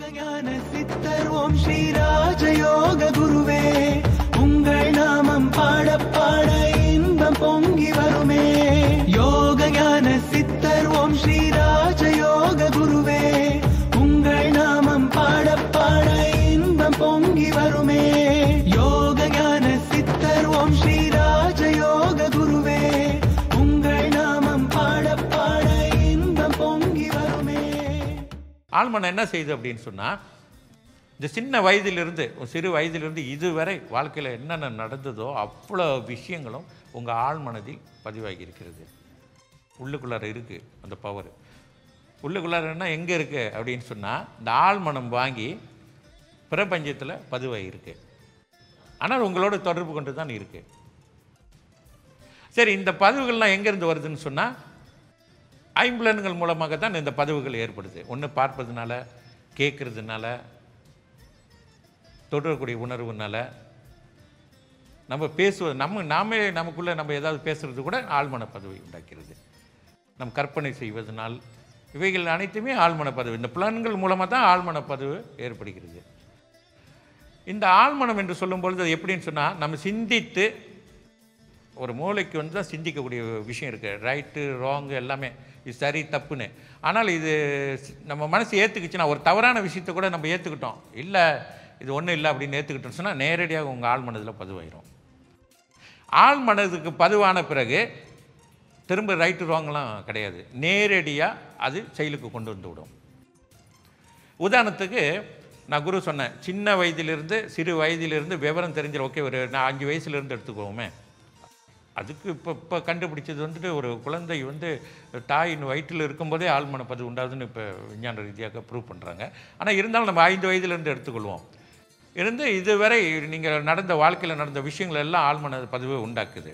யோகஞான சித்தர் ஓம் ஸ்ரீராஜயோக குருவே உங்கள் நாமம் பாட பாட இன்பம் பொங்கி வருமே யோகஞான சித்தர் ஓம் ஸ்ரீராஜயோக குருவே உங்கள் நாமம் பாட பாட இன்பம் பொங்கி வருமே யோகஞான சித்தர் ஓம் ஸ்ரீராஜயோக குருவே உங்கள் நாமம் பாட பாட இன்பம் பொங்கி வருமே ஆழ்மனம் என்ன செய்யுது அப்படின்னு சொன்னால் இந்த சின்ன வயதிலிருந்து ஒரு சிறு வயதிலிருந்து இதுவரை வாழ்க்கையில் என்னென்ன நடந்ததோ அவ்வளோ விஷயங்களும் உங்கள் ஆழ்மனதில் பதிவாகி இருக்கிறது உள்ளுக்குள்ளார இருக்குது அந்த பவர் உள்ளுக்குள்ளாரன்னா எங்கே இருக்குது அப்படின்னு சொன்னால் இந்த ஆழ்மனம் வாங்கி பிரபஞ்சத்தில் பதிவாகி இருக்கு ஆனால் உங்களோட தொடர்பு கொண்டு தான் இருக்குது சரி இந்த பதிவுகள்லாம் எங்கேருந்து வருதுன்னு சொன்னால் ஐம்புலன்கள் மூலமாக தான் இந்த பதிவுகள் ஏற்படுது ஒன்று பார்ப்பதுனால கேட்கறதுனால தொடரக்கூடிய உணர்வுனால நம்ம பேசுவது நம்ம நாமே நமக்குள்ளே நம்ம ஏதாவது பேசுறது கூட ஆழ்மன பதவி உண்டாக்கிறது நம் கற்பனை செய்வதனால் இவைகள் அனைத்துமே ஆழ்மன பதிவு இந்த புலன்கள் மூலமாக தான் ஆழ்மன பதிவு ஏற்படுகிறது இந்த ஆழ்மனம் என்று சொல்லும்பொழுது அது எப்படின்னு சொன்னால் நம்ம சிந்தித்து ஒரு மூளைக்கு வந்து தான் சிந்திக்கக்கூடிய விஷயம் இருக்குது ரைட்டு ராங்கு எல்லாமே இது சரி தப்புன்னு ஆனால் இது ஸ்- நம்ம மனசு ஏற்றுக்குச்சுன்னா ஒரு தவறான விஷயத்தை கூட நம்ம ஏற்றுக்கிட்டோம் இல்லை இது ஒன்றும் இல்லை அப்படின்னு ஏற்றுக்கிட்டோம்னு சொன்னால் நேரடியாக உங்கள் ஆழ் மனதில் பதிவாயிரும் ஆழ் மனதுக்கு பதிவான பிறகு திரும்ப ரைட்டு ராங்லாம் கிடையாது நேரடியாக அது செயலுக்கு கொண்டு வந்து விடும் உதாரணத்துக்கு நான் குரு சொன்னேன் சின்ன வயதிலிருந்து சிறு வயதிலிருந்து விவரம் தெரிஞ்சிடும் ஓகே ஒரு நான் அஞ்சு வயசுலேருந்து எடுத்துக்குவோமே அதுக்கு இப்போ இப்போ கண்டுபிடிச்சது வந்துட்டு ஒரு குழந்தை வந்து தாயின் வயிற்றில் இருக்கும்போதே ஆழ்மன பதிவு உண்டாகுதுன்னு இப்போ விஞ்ஞான ரீதியாக ப்ரூவ் பண்ணுறாங்க ஆனால் இருந்தாலும் நம்ம ஐந்து வயதிலிருந்து எடுத்துக்கொள்வோம் இருந்து இதுவரை நீங்கள் நடந்த வாழ்க்கையில் நடந்த விஷயங்கள் எல்லாம் ஆழ்மன பதிவு உண்டாக்குது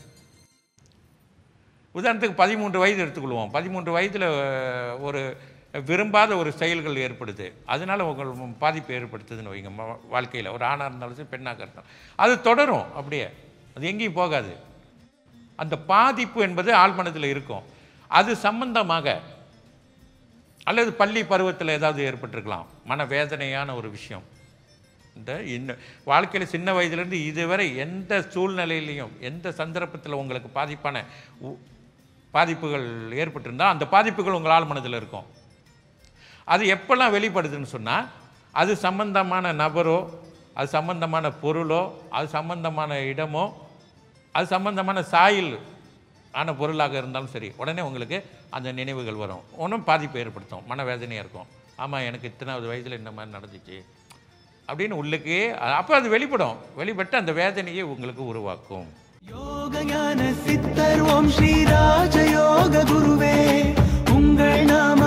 உதாரணத்துக்கு பதிமூன்று வயது எடுத்துக்கொள்வோம் பதிமூன்று வயதில் ஒரு விரும்பாத ஒரு செயல்கள் ஏற்படுது அதனால உங்கள் பாதிப்பு ஏற்படுத்துதுன்னு வைங்க ம- வாழ்க்கையில் ஒரு ஆணாக இருந்தாலும் சரி பெண்ணாக இருந்தாலும் அது தொடரும் அப்படியே அது எங்கேயும் போகாது அந்த பாதிப்பு என்பது ஆழ்மனத்தில் இருக்கும் அது சம்பந்தமாக அல்லது பள்ளி பருவத்தில் ஏதாவது ஏற்பட்டிருக்கலாம் மனவேதனையான ஒரு விஷயம் இந்த இன்ன வாழ்க்கையில் சின்ன வயதிலிருந்து இதுவரை எந்த சூழ்நிலையிலையும் எந்த சந்தர்ப்பத்தில் உங்களுக்கு பாதிப்பான உ- பாதிப்புகள் ஏற்பட்டிருந்தால் அந்த பாதிப்புகள் உங்கள் ஆழ் மனதில் இருக்கும் அது எப்பெல்லாம் வெளிப்படுதுன்னு சொன்னால் அது சம்பந்தமான நபரோ அது சம்பந்தமான பொருளோ அது சம்பந்தமான இடமோ அது சம்பந்தமான சாயில் ஆன பொருளாக இருந்தாலும் சரி உடனே உங்களுக்கு அந்த நினைவுகள் வரும் ஒன்றும் பாதிப்பு ஏற்படுத்தும் மனவேதனையாக இருக்கும் ஆமாம் எனக்கு இத்தனாவது வயதில் இந்த மாதிரி நடந்துச்சு அப்படின்னு உள்ளுக்கே அப்போ அது வெளிப்படும் வெளிப்பட்டு அந்த வேதனையை உங்களுக்கு உருவாக்கும் யோகஞான சித்தர் ஓம் ஸ்ரீராஜயோக குருவே உங்கள் நாம